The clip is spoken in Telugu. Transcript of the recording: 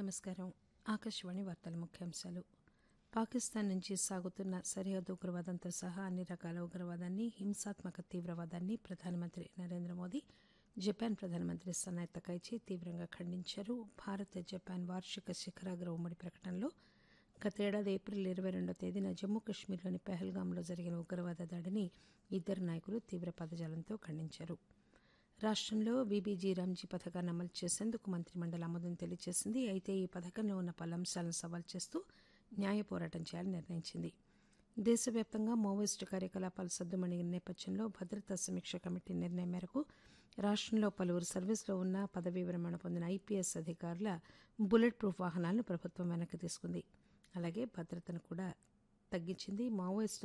నమస్కారం ఆకాశవాణి వార్తల ముఖ్యాంశాలు పాకిస్తాన్ నుంచి సాగుతున్న సరిహద్దు ఉగ్రవాదంతో సహా అన్ని రకాల ఉగ్రవాదాన్ని హింసాత్మక తీవ్రవాదాన్ని ప్రధానమంత్రి నరేంద్ర మోదీ జపాన్ ప్రధానమంత్రి సనాయ్ తకైచి తీవ్రంగా ఖండించారు భారత్ జపాన్ వార్షిక శిఖరాగ్ర ఉమ్మడి ప్రకటనలో గతేడాది ఏప్రిల్ ఇరవై రెండో తేదీన జమ్మూ కశ్మీర్లోని పెహల్గాంలో జరిగిన ఉగ్రవాద దాడిని ఇద్దరు నాయకులు తీవ్ర పదజాలంతో ఖండించారు రాష్టంలో బీబీజీ రామ్జీ పథకాన్ని అమలు చేసేందుకు మంత్రిమండలి ఆమోదం తెలియజేసింది అయితే ఈ పథకంలో ఉన్న పలు అంశాలను సవాల్ చేస్తూ న్యాయ పోరాటం చేయాలని నిర్ణయించింది దేశవ్యాప్తంగా మావోయిస్టు కార్యకలాపాలు సద్దుమణిగిన నేపథ్యంలో భద్రతా సమీక్ష కమిటీ నిర్ణయం మేరకు రాష్టంలో పలువురు సర్వీసులో ఉన్న పదవీ విరమణ పొందిన ఐపీఎస్ అధికారుల బుల్లెట్ ప్రూఫ్ వాహనాలను ప్రభుత్వం వెనక్కి తీసుకుంది అలాగే భద్రతను కూడా తగ్గించింది మావోయిస్టు